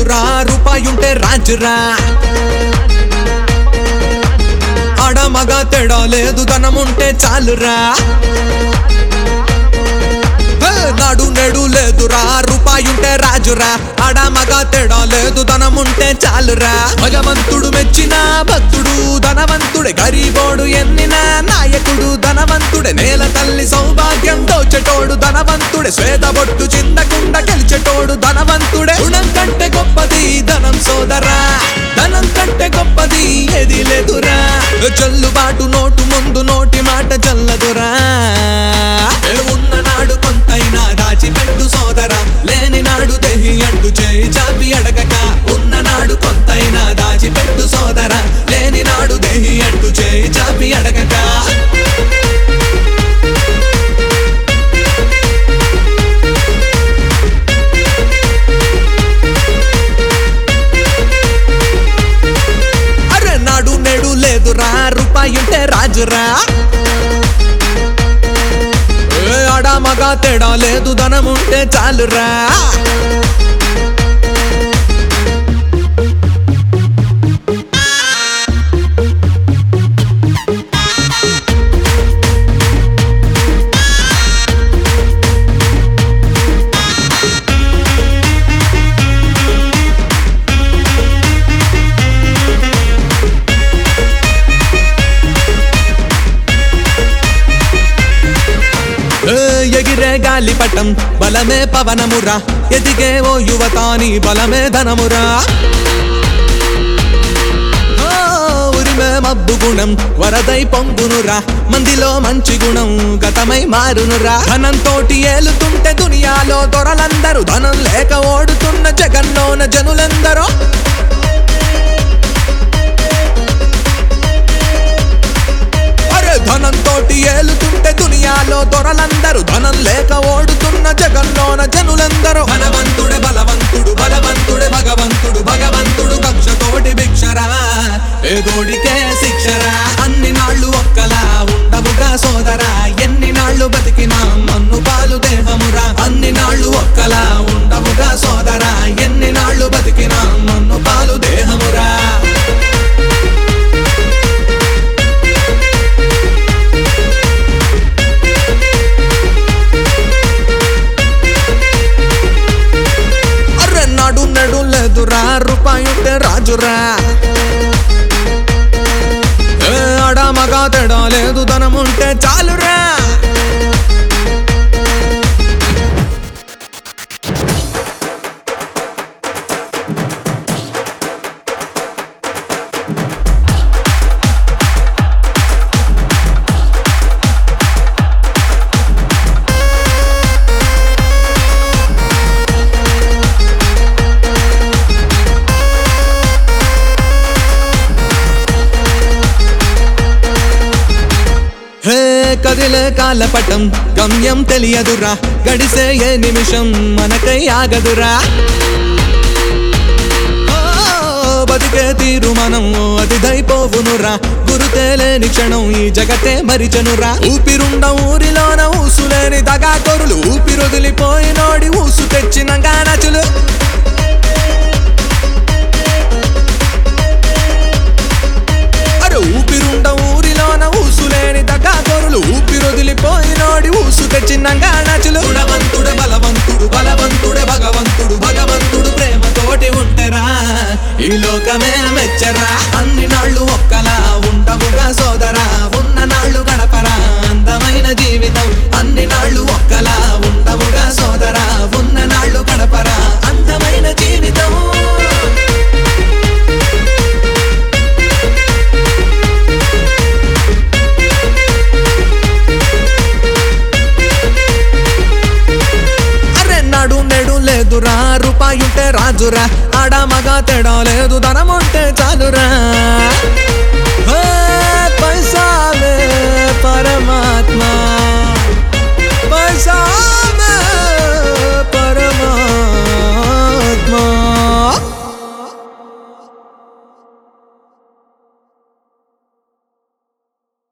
లేదురా రూపాయి ఉంటే రాజురా ఆడ మగ తేడా లేదు ధనం ఉంటే చాలురా హే, నాడు నేడు లేదురా రూపాయి ఉంటే రాజురా ఆడ మగ తేడా లేదు ధనం ఉంటే చాలురా భగవంతుడు మెచ్చిన భక్తుడు ధనవంతుడే గరీబోడు ఎన్నిన నాయకుడు ధనవంతుడే నేల తల్లి సౌభాగ్యం దోచెటోడు ధనవంతుడే శ్వేత బొట్టు చిందకుండా గెలిచెటోడు ధనవంతుడే గుణం కంటే గొప్పది ధనం సోదరా ధనం కంటే గొప్పది ఏది లేదురా చెల్లుబాటు నోటు ముందు నోటి మాట చల్లదురా ఏ ఉన్న నాడు కొంతైనా దాచిపెట్టు సోదరా లేని నాడు దేహి అంటూ చేయి చాపి అడగక ఉన్న నాడు కొంతైనా దాచిపెట్టు సోదరా లేని నాడు దేహి అంటూ చేయి చాపి అడగక అరే నాడు నేడు లేదురా రూపాయి ఉంటే రాజురా ఏ ఆడ మగ తేడా లేదు ధనం ఉంటే చాలురా ఏ ఎగిరే గాలిపటం బలమే పవనమురా ఎదిగే ఓ యువతాని బలమే ధనమురా ఓ, ఉరిమే మబ్బు గుణం వరదై పొంగునురా మందిలో మంచి గుణం గతమై మారునురా ధనంతోటి ఏలుతుంటే దునియాలో దొరలందరూ ధనం లేక ఓడుతున్న జగన్నోన జనులందరూ అరే ధనంతోటి ఏలుతుంటే దునియాలో దొరలందరూ ధనం లేక ఓడుతున్న జగన్లోన జనులందరూ ధనవంతుడే బలవంతుడు బలవంతుడే భగవంతుడు భగవంతుడు కక్షతోటి భిక్షరా ఏదోడికే శిక్షరా అన్ని నాళ్ళు ఒక్కలా ఉండవుగా సోదరా ఎన్ని నాళ్ళు బతికినా మన్ను పాలు దేహమురా అన్ని నాళ్ళు ఒక్కలా ఉండవుగా సోదరా ఎన్ని నాళ్ళు బతికినా మన్ను పాలు దేహమురా అర్రె నాడు నడు లేదురా రూపాయి ఉంటే రాజురా ఏ ఆడ మగ తేడా లేదు ధనం ఉంటే చాలురా హే కదిలే కాలపటం గమ్యం తెలియదురా గడిసే ఏ నిమిషం మనకై ఆగదురా ఓ, బతికే తీరు మనం అతిథైపోవునురా గురుతేలేని క్షణం ఈ జగతే మరిచనురా ఊపిరుండ ఊరిలోన ఊసులేని దగా కొరులు ఊపిరొదిలిపోయినోడి ఊసు తెచ్చిన గానచులు అరే ఊపిరుండ ఊరిలోన ఊసులేని దగా కొరులు ఊపిరొదిలిపోయినోడి ఊసు తెచ్చిన గానచులు గుణవంతుడే బలవంతుడు బలవంతుడే భగవంతుడు భగవంతుడు ప్రేమతోటి ఉంటరా ఈ లోకమే మెచ్చరా అన్ని నాళ్ళు ఒక్కలా ఉండవుగా సోదరా ఉన్న నాళ్ళు గడపరా అందమైన జీవితం అన్ని నాళ్ళు ఒక్కలా ఉండవుగా సోదరా ఉన్న నాళ్ళు గడపరా అందమైన జీవితం అరే నాడు నేడు లేదురా రూపాయి ఉంటే రాజురా ఆడ మగ తేడా లేదు ధనం ఉంటే చాలురా హే, పైసాలే పరమాత్మ పైసా